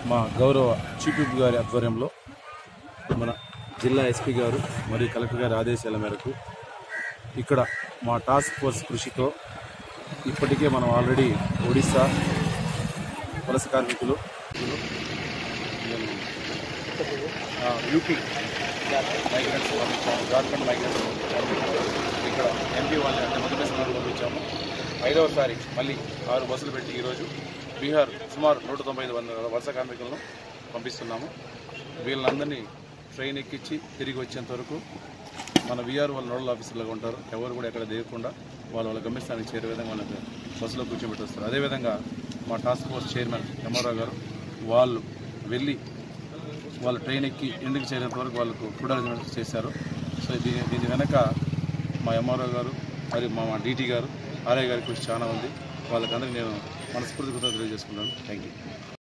మా గౌరవ chief whip గారి ఆధ్వర్యంలో మన జిల్లా ఎస్పీ గారు మరియు కలెక్టర్ గారి ఆదేశాల మేరకు ఇక్కడ మా టాస్క్ ఫోర్స్ కృషితో ఇప్పటికే మనం ఆల్రెడీ ఒడిశా వలస కార్మికులు ఆ, యూపీ మైగ్రెంట్స్ పంపించాము జార్ఖండ్ మైగ్రెంట్స్ పంపించాము ఇక్కడ ఎంపీ వాళ్ళని అంటే మధ్యప్రదేశ్ పంపించాము ఐదవసారి మళ్ళీ ఆరు బస్సులు పెట్టి ఈరోజు బీహార్ సుమారు నూట తొంభై ఐదు వందల వలస కార్మికులను పంపిస్తున్నాము వీళ్ళందరినీ ట్రైన్ ఎక్కించి తిరిగి వచ్చేంత వరకు మన విఆర్ వాళ్ళ నోడల్ ఆఫీసర్లుగా ఉంటారు ఎవరు కూడా ఎక్కడ దిగకుండా వాళ్ళ వాళ్ళ గమ్యస్థానానికి చేరే విధంగా వాళ్ళకి బస్సులో కూర్చోబెట్టి వస్తారు అదేవిధంగా మా టాస్క్ ఫోర్స్ చైర్మన్ ఎంఆర్ఓ గారు వాళ్ళు వెళ్ళి వాళ్ళు ట్రైన్ ఎక్కి ఇంటికి చేరేంత వరకు వాళ్ళకు ఫుడ్ అరేంజ్మెంట్స్ చేశారు సో దీని దీని వెనక మా ఎంఆర్ఓ గారు మరియు మా డీటీ గారు ఆర్ఐ గారి కృషి చాలా ఉంది వాళ్ళకందరికీ నేను మనస్ఫూర్తి కృతజ్ఞతలు తెలియజేసుకున్నాను థ్యాంక్ యూ